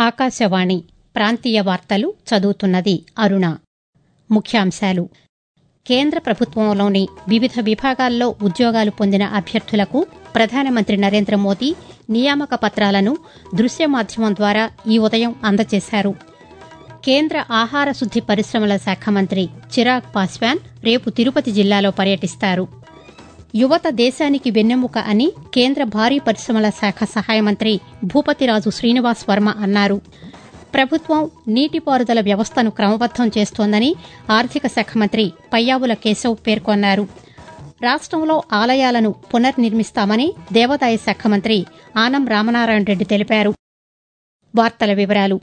ఆకాశవాణి ప్రాంతీయ వార్తలు చదువుతున్నది అరుణ ముఖ్యాంశాలు కేంద్ర ప్రభుత్వంలోని వివిధ విభాగాల్లో ఉద్యోగాలు పొందిన అభ్యర్థులకు ప్రధానమంత్రి నరేంద్ర మోదీ నియామక పత్రాలను దృశ్య మాధ్యమం ద్వారా ఈ ఉదయం అందజేశారు కేంద్ర ఆహార శుద్ది పరిశ్రమల శాఖ మంత్రి చిరాగ్ పాస్వాన్ రేపు తిరుపతి జిల్లాలో పర్యటిస్తారు యువత దేశానికి వెన్నెముక అని కేంద్ర భారీ పరిశ్రమల శాఖ సహాయ మంత్రి భూపతిరాజు శ్రీనివాస్ వర్మ అన్నారు ప్రభుత్వం నీటిపారుదల వ్యవస్థను క్రమబద్దం చేస్తోందని ఆర్థిక శాఖ మంత్రి పయ్యావుల కేశవ్ పేర్కొన్నారు రాష్టంలో ఆలయాలను పునర్నిర్మిస్తామని దేవాదాయ శాఖ మంత్రి ఆనం రామనారాయణ రెడ్డి తెలిపారు వార్తల వివరాలు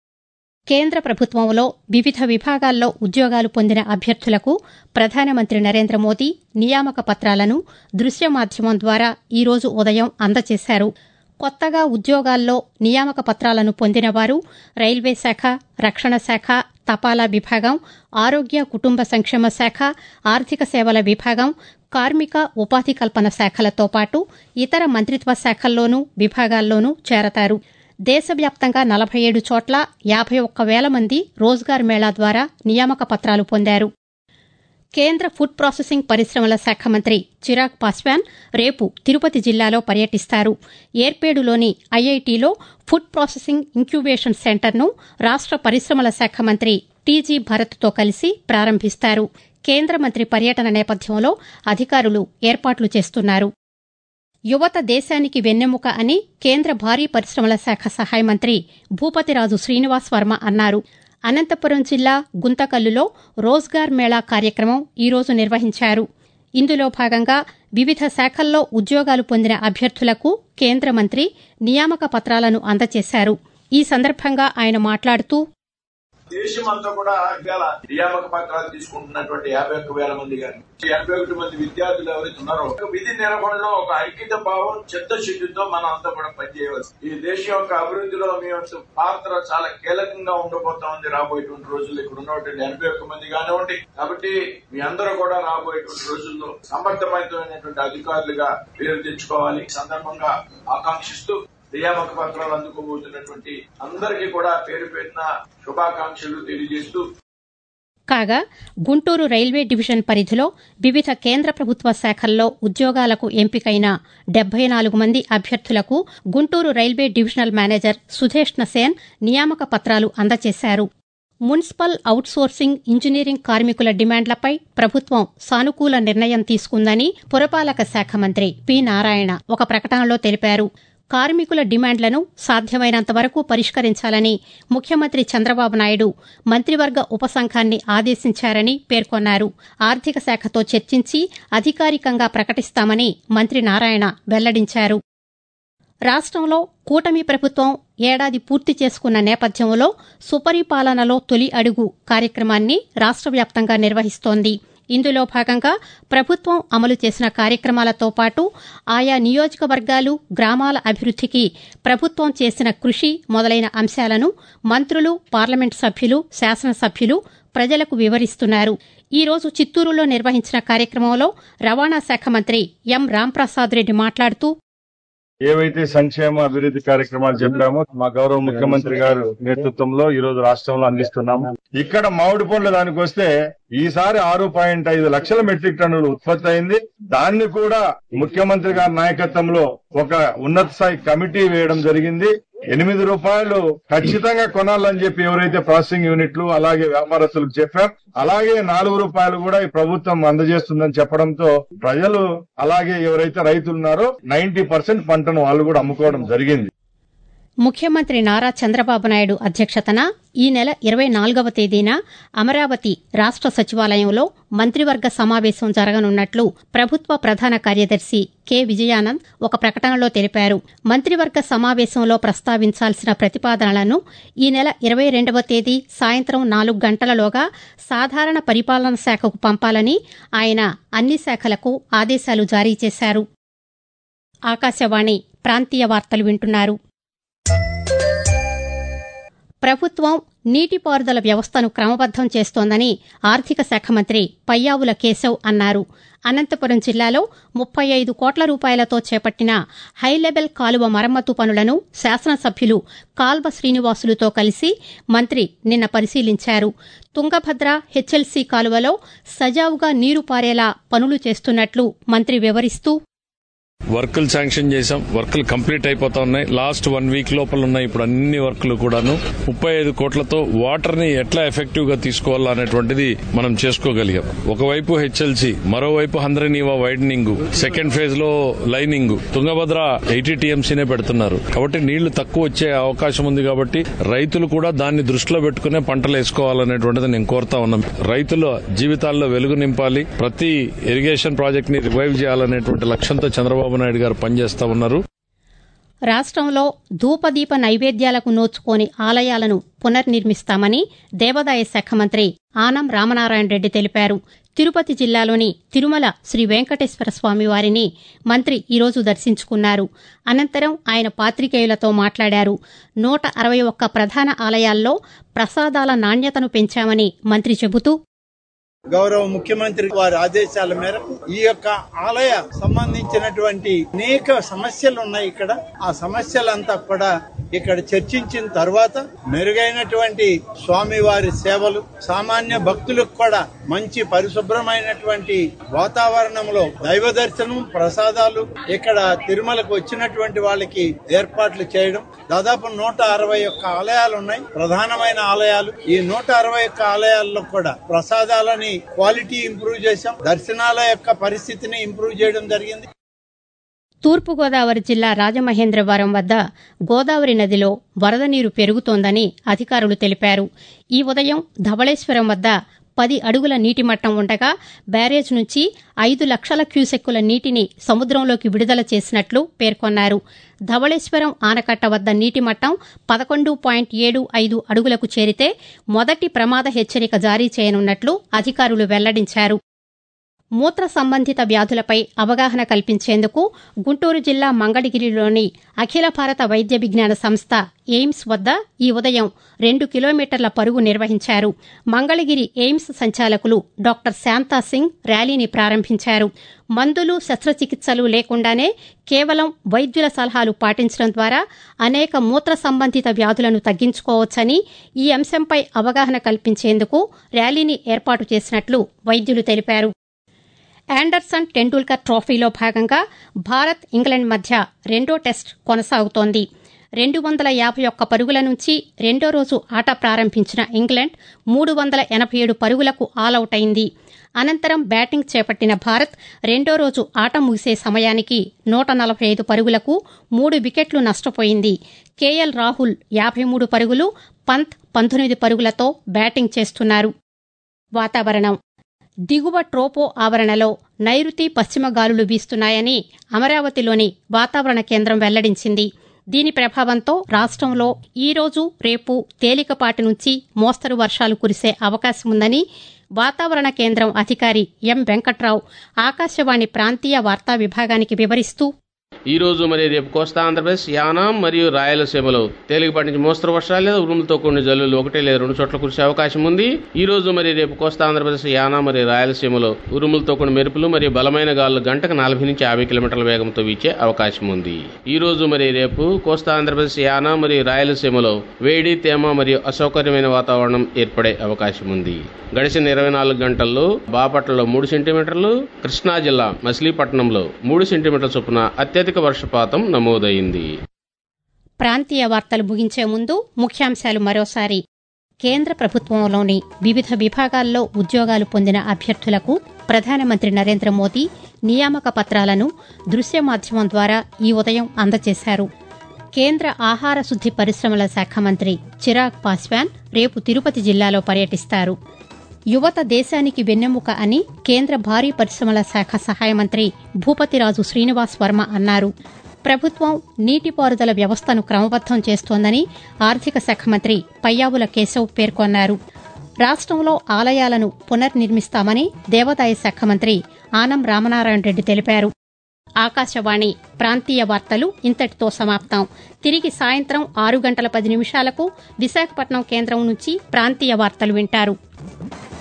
కేంద్ర ప్రభుత్వంలో వివిధ విభాగాల్లో ఉద్యోగాలు పొందిన అభ్యర్థులకు ప్రధానమంత్రి నరేంద్ర మోదీ నియామక పత్రాలను దృశ్య మాధ్యమం ద్వారా ఈరోజు ఉదయం అందజేశారు కొత్తగా ఉద్యోగాల్లో నియామక పత్రాలను పొందినవారు రైల్వే శాఖ రక్షణ శాఖ తపాలా విభాగం ఆరోగ్య కుటుంబ సంక్షేమ శాఖ ఆర్థిక సేవల విభాగం కార్మిక ఉపాధి కల్పన శాఖలతో పాటు ఇతర మంత్రిత్వ శాఖల్లోనూ విభాగాల్లోనూ చేరతారు దేశవ్యాప్తంగా నలభై ఏడు చోట్ల యాభై ఒక్క వేల మంది రోజ్గార్ మేళా ద్వారా నియామక పత్రాలు పొందారు కేంద్ర ఫుడ్ ప్రాసెసింగ్ పరిశ్రమల శాఖ మంత్రి చిరాగ్ పాస్వాన్ రేపు తిరుపతి జిల్లాలో పర్యటిస్తారు ఏర్పేడులోని ఐఐటీలో ఫుడ్ ప్రాసెసింగ్ ఇంక్యుబేషన్ సెంటర్ను రాష్ట పరిశ్రమల శాఖ మంత్రి టీజీ భరత్తో కలిసి ప్రారంభిస్తారు కేంద్ర మంత్రి పర్యటన నేపథ్యంలో అధికారులు ఏర్పాట్లు చేస్తున్నారు యువత దేశానికి వెన్నెముక అని కేంద్ర భారీ పరిశ్రమల శాఖ సహాయ మంత్రి భూపతిరాజు శ్రీనివాస్ వర్మ అన్నారు అనంతపురం జిల్లా గుంతకల్లులో రోజ్గార్ మేళా కార్యక్రమం ఈరోజు నిర్వహించారు ఇందులో భాగంగా వివిధ శాఖల్లో ఉద్యోగాలు పొందిన అభ్యర్థులకు కేంద్ర మంత్రి నియామక పత్రాలను అందజేశారు ఈ సందర్భంగా ఆయన మాట్లాడుతూ దేశమంతా కూడా ఇవాళ నియామక పత్రాలు తీసుకుంటున్నటువంటి యాభై ఒక్క వేల మంది కానీ ఎనభై ఒకటి మంది విద్యార్థులు ఎవరైతే ఉన్నారో విధి నిర్వహణలో ఒక ఐక్యత భావం చిత్తశుద్ధితో మనం అంతా కూడా పనిచేయవలసి ఈ దేశం యొక్క అభివృద్ధిలో మీ యొక్క పాత్ర చాలా కీలకంగా ఉండబోతా ఉంది రాబోయేటువంటి రోజుల్లో ఇక్కడ ఉన్నటువంటి ఎనభై ఒక్క మంది కానివ్వండి కాబట్టి మీ అందరూ కూడా రాబోయేటువంటి రోజుల్లో సమర్థవంతమైనటువంటి అధికారులుగా పేరు తెచ్చుకోవాలి ఈ సందర్భంగా ఆకాంక్షిస్తూ నియామక పత్రాలు అందుకోబోతున్నటువంటి అందరికీ కూడా పేరు పెట్టిన శుభాకాంక్షలు తెలియజేస్తూ కాగా గుంటూరు రైల్వే డివిజన్ పరిధిలో వివిధ కేంద్ర ప్రభుత్వ శాఖల్లో ఉద్యోగాలకు ఎంపికైన డెబ్బై నాలుగు మంది అభ్యర్థులకు Guntur railway divisional manager Sudheshna Sen నియామక పత్రాలు అందజేశారు మున్సిపల్ అవుట్సోర్సింగ్ ఇంజనీరింగ్ కార్మికుల డిమాండ్లపై ప్రభుత్వం సానుకూల నిర్ణయం తీసుకుందని పురపాలక శాఖ మంత్రి పి నారాయణ ఒక ప్రకటనలో తెలిపారు కార్మికుల డిమాండ్లను సాధ్యమైనంత వరకు పరిష్కరించాలని ముఖ్యమంత్రి చంద్రబాబు నాయుడు మంత్రివర్గ ఉపసంఘాన్ని ఆదేశించారని పేర్కొన్నారు ఆర్థిక శాఖతో చర్చించి అధికారికంగా ప్రకటిస్తామని మంత్రి నారాయణ వెల్లడించారు రాష్టంలో కూటమి ప్రభుత్వం ఏడాది పూర్తి చేసుకున్న నేపథ్యంలో సుపరిపాలనలో తొలి అడుగు కార్యక్రమాన్ని రాష్ట వ్యాప్తంగా నిర్వహిస్తోంది ఇందులో భాగంగా ప్రభుత్వం అమలు చేసిన కార్యక్రమాలతో పాటు ఆయా నియోజకవర్గాలు గ్రామాల అభివృద్దికి ప్రభుత్వం చేసిన కృషి మొదలైన అంశాలను మంత్రులు పార్లమెంటు సభ్యులు శాసనసభ్యులు ప్రజలకు వివరిస్తున్నారు ఈ రోజు చిత్తూరులో నిర్వహించిన కార్యక్రమంలో రవాణా శాఖ మంత్రి ఎం రాంప్రసాద్ రెడ్డి మాట్లాడుతూ ఏవైతే సంక్షేమ అభివృద్ధి కార్యక్రమాలు చెప్పామో మా గౌరవ ముఖ్యమంత్రి గారు నేతృత్వంలో ఈ రోజు రాష్ట్రంలో అందిస్తున్నాము ఇక్కడ మామిడి పండ్ల దానికి వస్తే ఈసారి ఆరు పాయింట్ ఐదు లక్షల మెట్రిక్ టన్నులు ఉత్పత్తి అయింది దాన్ని కూడా ముఖ్యమంత్రి గారి నాయకత్వంలో ఒక ఉన్నత స్థాయి కమిటీ వేయడం జరిగింది ఎనిమిది రూపాయలు ఖచ్చితంగా కొనాలని చెప్పి ఎవరైతే ప్రాసెసింగ్ యూనిట్లు అలాగే వ్యాపారస్తులకు చెప్పాం అలాగే నాలుగు రూపాయలు కూడా ఈ ప్రభుత్వం అందజేస్తుందని చెప్పడంతో ప్రజలు అలాగే ఎవరైతే రైతులు ఉన్నారో నైన్టీ పర్సెంట్ పంటను వాళ్ళు కూడా అమ్ముకోవడం జరిగింది ముఖ్యమంత్రి నారా చంద్రబాబు నాయుడు అధ్యక్షతన ఈ నెల ఇరవై నాలుగవ తేదీన అమరావతి రాష్ట సచివాలయంలో మంత్రివర్గ సమావేశం జరగనున్నట్లు ప్రభుత్వ ప్రధాన కార్యదర్శి కె విజయానంద్ ఒక ప్రకటనలో తెలిపారు మంత్రివర్గ సమావేశంలో ప్రస్తావించాల్సిన ప్రతిపాదనలను ఈ నెల ఇరవై రెండవ తేదీ సాయంత్రం నాలుగు గంటలలోగా సాధారణ పరిపాలన శాఖకు పంపాలని ఆయన అన్ని శాఖలకు ఆదేశాలు జారీ చేశారు ఆకాశవాణి ప్రాంతీయ వార్తలు వింటున్నారు ప్రభుత్వం నీటిపారుదల వ్యవస్థను క్రమబద్దం చేస్తోందని ఆర్థిక శాఖ మంత్రి పయ్యావుల కేశవ్ అన్నారు అనంతపురం జిల్లాలో ముప్పై ఐదు కోట్ల రూపాయలతో చేపట్టిన హైలెవెల్ కాలువ మరమ్మతు పనులను శాసనసభ్యులు కాల్వ శ్రీనివాసులుతో కలిసి మంత్రి నిన్న పరిశీలించారు తుంగభద్ర హెచ్ఎల్సీ కాలువలో సజావుగా నీరు పారేలా పనులు చేస్తున్నట్లు మంత్రి వివరిస్తూ వర్కులు శాంక్షన్ చేశాం వర్కులు కంప్లీట్ అయిపోతా ఉన్నాయి లాస్ట్ వన్ వీక్ లోపల ఉన్నాయి ఇప్పుడు అన్ని వర్కులు కూడాను ముప్పై ఐదు కోట్లతో వాటర్ ని ఎట్లా ఎఫెక్టివ్ గా తీసుకోవాలా అనేటువంటిది మనం చేసుకోగలిగాం ఒకవైపు హెచ్ఎల్సి మరోవైపు హంద్రనీవా వైడనింగ్ సెకండ్ ఫేజ్ లో లైనింగ్ తుంగభద్ర ఎయిటీ టీఎంసీనే పెడుతున్నారు కాబట్టి నీళ్లు తక్కువ వచ్చే అవకాశం ఉంది కాబట్టి రైతులు కూడా దాన్ని దృష్టిలో పెట్టుకునే పంటలు వేసుకోవాలనేటువంటిది నేను కోరుతా ఉన్నాం రైతుల జీవితాల్లో వెలుగు నింపాలి ప్రతి ఇరిగేషన్ ప్రాజెక్ట్ ని రివైవ్ చేయాలనేటువంటి లక్ష్యంతో చంద్రబాబు నాయుడు గారు పనిచేస్తా ఉన్నారు రాష్ట్రంలో ధూపదీప నైవేద్యాలకు నోచుకోని ఆలయాలను పునర్నిర్మిస్తామని దేవాదాయ శాఖ మంత్రి ఆనం రామనారాయణ రెడ్డి తెలిపారు తిరుపతి జిల్లాలోని తిరుమల శ్రీ వెంకటేశ్వర స్వామి వారిని మంత్రి ఈరోజు దర్శించుకున్నారు అనంతరం ఆయన పాతికేయులతో మాట్లాడారు నూట అరవై ఒక్క ప్రధాన ఆలయాల్లో ప్రసాదాల నాణ్యతను పెంచామని మంత్రి చెబుతూ గౌరవ ముఖ్యమంత్రి వారి ఆదేశాల మేరకు ఈ యొక్క ఆలయ సంబంధించినటువంటి అనేక సమస్యలు ఉన్నాయి ఇక్కడ ఆ సమస్యలంతా కూడా ఇక్కడ చర్చించిన తర్వాత మెరుగైనటువంటి స్వామివారి సేవలు సామాన్య భక్తులకు కూడా మంచి పరిశుభ్రమైనటువంటి వాతావరణంలో దైవ దర్శనం ప్రసాదాలు ఇక్కడ తిరుమలకు వచ్చినటువంటి వాళ్ళకి ఏర్పాట్లు చేయడం దాదాపు నూట అరవై ఒక్క ఆలయాలు ఉన్నాయి ప్రధానమైన ఆలయాలు ఈ నూట అరవై ఒక్క ఆలయాల్లో కూడా ప్రసాదాలని క్వాలిటీ ఇంప్రూవ్ చేశాం దర్శనాల యొక్క పరిస్థితిని ఇంప్రూవ్ చేయడం జరిగింది తూర్పుగోదావరి జిల్లా రాజమహేంద్రవరం వద్ద గోదావరి నదిలో వరద నీరు పెరుగుతోందని అధికారులు తెలిపారు ఈ ఉదయం ధవళేశ్వరం వద్ద పది అడుగుల నీటి మట్టం ఉండగా బ్యారేజ్ నుంచి ఐదు లక్షల క్యూసెక్కుల నీటిని సముద్రంలోకి విడుదల చేసినట్లు పేర్కొన్నారు ధవళేశ్వరం ఆనకట్ట వద్ద నీటి మట్టం పదకొండు పాయింట్ ఏడు ఐదు అడుగులకు చేరితే మొదటి ప్రమాద హెచ్చరిక జారీ చేయనున్నట్లు అధికారులు వెల్లడించారు మూత్ర సంబంధిత వ్యాధులపై అవగాహన కల్పించేందుకు గుంటూరు జిల్లా మంగళగిరిలోని అఖిల భారత వైద్య విజ్ఞాన సంస్థ ఎయిమ్స్ వద్ద ఈ ఉదయం రెండు కిలోమీటర్ల పరుగు నిర్వహించారు మంగళగిరి ఎయిమ్స్ సంచాలకులు డాక్టర్ శాంతా సింగ్ ర్యాలీని ప్రారంభించారు మందులు శస్త్రచికిత్సలు లేకుండానే కేవలం వైద్యుల సలహాలు పాటించడం ద్వారా అనేక మూత్ర సంబంధిత వ్యాధులను తగ్గించుకోవచ్చని ఈ అంశంపై అవగాహన కల్పించేందుకు ర్యాలీని ఏర్పాటు చేసినట్లు వైద్యులు తెలిపారు యాండర్సన్ టెండూల్కర్ ట్రోఫీలో భాగంగా భారత్ ఇంగ్లాండ్ మధ్య రెండో టెస్ట్ కొనసాగుతోంది రెండు వందల యాభై ఒక్క పరుగుల నుంచి రెండో రోజు ఆట ప్రారంభించిన ఇంగ్లాండ్ మూడు వందల ఎనభై ఏడు పరుగులకు ఆలౌట్ అయింది అనంతరం బ్యాటింగ్ చేపట్టిన భారత్ రెండో రోజు ఆట ముగిసే సమయానికి నూట నలభై ఐదు పరుగులకు మూడు వికెట్లు నష్టపోయింది కేఎల్ రాహుల్ యాభై మూడు పరుగులు పంత్ పంతొమ్మిది పరుగులతో బ్యాటింగ్ చేస్తున్నారు వాతావరణం దిగువ ట్రోపో ఆవరణలో నైరుతి పశ్చిమ గాలులు వీస్తున్నాయని అమరావతిలోని వాతావరణ కేంద్రం వెల్లడించింది దీని ప్రభావంతో రాష్ట్రంలో ఈ రోజు రేపు తేలికపాటి నుంచి మోస్తరు వర్షాలు కురిసే అవకాశం ఉందని వాతావరణ కేంద్రం అధికారి ఎం వెంకట్రావు ఆకాశవాణి ప్రాంతీయ వార్తా విభాగానికి వివరిస్తూ ఈ రోజు మరి రేపు కోస్తా ఆంధ్రప్రదేశ్ యానాం మరియు రాయలసీమలో తేలికపాటి నుంచి మోస్తరు వర్షాలు లేదా ఉరుములతో కొన్ని జల్లులు ఒకటి లేదా రెండు చోట్ల కురిసే అవకాశం ఉంది ఈ రోజు మరి రేపు కోస్తా ఆంధ్రప్రదేశ్ యానాం మరియు రాయలసీమలో ఉరుములతో కొన్ని మెరుపులు మరియు బలమైన గాలులు గంటకు నలభై నుంచి యాభై కిలోమీటర్ల వేగంతో వీచే అవకాశం ఉంది ఈ రోజు మరి రేపు కోస్తా ఆంధ్రప్రదేశ్ యానాం మరియు రాయలసీమలో వేడి తేమ మరియు అసౌకర్యమైన వాతావరణం ఏర్పడే అవకాశం ఉంది గడిచిన ఇరవై నాలుగు గంటల్లో బాపట్లలో మూడు సెంటీమీటర్లు కృష్ణా జిల్లా మచిలీపట్నంలో మూడు సెంటీమీటర్ల చొప్పున అత్యధిక వర్షపాతం నమోదైంది ప్రాంతీయ వార్తలు ముగించే ముందు ముఖ్యాంశాలు మరోసారి కేంద్ర ప్రభుత్వంలోని వివిధ విభాగాల్లో ఉద్యోగాలు పొందిన అభ్యర్థులకు ప్రధానమంత్రి నరేంద్ర మోదీ నియామక పత్రాలను దృశ్య మాధ్యమం ద్వారా ఈ ఉదయం అందజేశారు కేంద్ర ఆహార శుద్ది పరిశ్రమల శాఖ మంత్రి చిరాగ్ పాస్వాన్ రేపు తిరుపతి జిల్లాలో పర్యటిస్తారు యువత దేశానికి వెన్నెముక అని కేంద్ర భారీ పరిశ్రమల శాఖ సహాయ మంత్రి భూపతిరాజు శ్రీనివాస్ వర్మ అన్నారు ప్రభుత్వం నీటిపారుదల వ్యవస్థను క్రమబద్దం చేస్తోందని ఆర్థిక శాఖ మంత్రి పయ్యావుల కేశవ్ పేర్కొన్నారు రాష్ట్రంలో ఆలయాలను పునర్నిర్మిస్తామని దేవాదాయ శాఖ మంత్రి ఆనం రామనారాయణ రెడ్డి తెలిపారు ఆకాశవాణి ప్రాంతీయ వార్తలు ఇంతటితో సమాప్తం తిరిగి సాయంత్రం ఆరు గంటల పది నిమిషాలకు విశాఖపట్నం కేంద్రం నుంచి ప్రాంతీయ వార్తలు వింటారు